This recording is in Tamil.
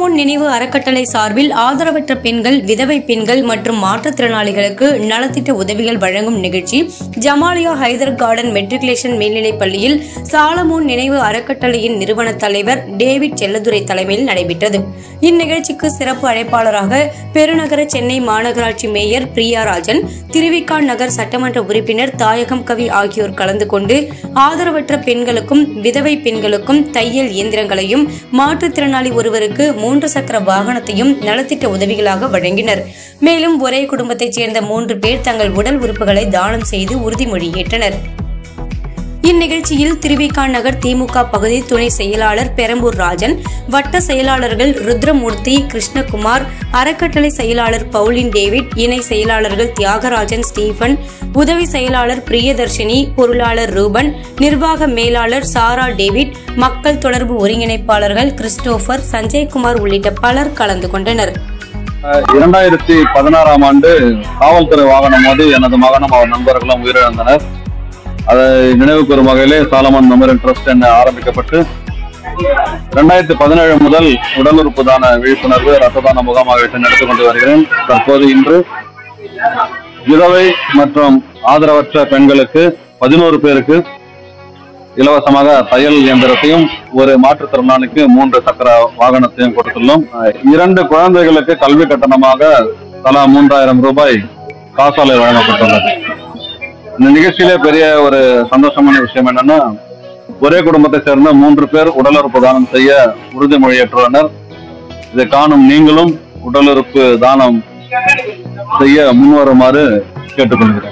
சாலமோன் நினைவு அறக்கட்டளை சார்பில் ஆதரவற்ற பெண்கள் விதவை பெண்கள் மற்றும் மாற்றுத்திறனாளிகளுக்கு நலத்திட்ட உதவிகள் வழங்கும் நிகழ்ச்சி ஜமாலியா ஹைதர் கார்டன் மெட்ரிகுலேஷன் மேல்நிலைப் பள்ளியில் சாலமோன் நினைவு அறக்கட்டளையின் நிறுவன தலைவர் டேவிட் செல்லதுரை தலைமையில் நடைபெற்றது இந்நிகழ்ச்சிக்கு சிறப்பு அழைப்பாளராக பெருநகர சென்னை மாநகராட்சி மேயர் பிரியா ராஜன் திருவிக்கான் நகர் சட்டமன்ற உறுப்பினர் தாயகம் கவி ஆகியோர் கலந்து கொண்டு ஆதரவற்ற பெண்களுக்கும் விதவை பெண்களுக்கும் தையல் இயந்திரங்களையும் மாற்றுத்திறனாளி ஒருவருக்கு மூன்று சக்கர வாகனத்தையும் நலத்திட்ட உதவிகளாக வழங்கினர் மேலும் ஒரே குடும்பத்தைச் சேர்ந்த மூன்று பேர் தங்கள் உடல் உறுப்புகளை தானம் செய்து உறுதிமொழி ஏற்றனர் இந்நிகழ்ச்சியில் திருவிகான் நகர் திமுக பகுதி துணை செயலாளர் பெரம்பூர் ராஜன் வட்ட செயலாளர்கள் ருத்ரமூர்த்தி கிருஷ்ணகுமார் அறக்கட்டளை செயலாளர் பவுலின் டேவிட் இணை செயலாளர்கள் தியாகராஜன் ஸ்டீபன் உதவி செயலாளர் பிரியதர்ஷினி பொருளாளர் ரூபன் நிர்வாக மேலாளர் சாரா டேவிட் மக்கள் தொடர்பு ஒருங்கிணைப்பாளர்கள் கிறிஸ்டோபர் சஞ்சய்குமார் உள்ளிட்ட பலர் கலந்து கொண்டனர் அஹ் இரண்டாயிரத்தி பதினாறாம் ஆண்டு காவல்துறை வாகனம் மோதி எனது மகனும் அவர் நண்பர்களும் உயிரிழந்தனர் அதை நினைவு கூறும் வகையிலே சாலமன் மெமோரியல் ட்ரஸ்ட் என ஆரம்பிக்கப்பட்டு இரண்டாயிரத்தி பதினேழு முதல் உடல் உறுப்பு தான விழிப்புணர்வு ரத்த தான முகாம் ஆகியவற்றை நடத்தி கொண்டு வருகிறேன் தற்போது இன்று விதவை மற்றும் ஆதரவற்ற பெண்களுக்கு பதினோரு பேருக்கு இலவசமாக தையல் இயந்திரத்தையும் ஒரு மாற்றுத்திறனாளிக்கு மூன்று சக்கர வாகனத்தையும் கொடுத்துள்ளோம் அஹ் இரண்டு குழந்தைகளுக்கு கல்வி கட்டணமாக தலா மூன்றாயிரம் ரூபாய் காசாலை வழங்கப்பட்டுள்ளது இந்த நிகழ்ச்சியிலே பெரிய ஒரு சந்தோஷமான விஷயம் என்னன்னா ஒரே குடும்பத்தை சேர்ந்த மூன்று பேர் உடலுறுப்பு தானம் செய்ய உறுதிமொழியேற்றுள்ளனர் இதை காணும் நீங்களும் உடலுறுப்பு தானம் செய்ய முன்வருமாறு கேட்டுக்கொள்கிறேன்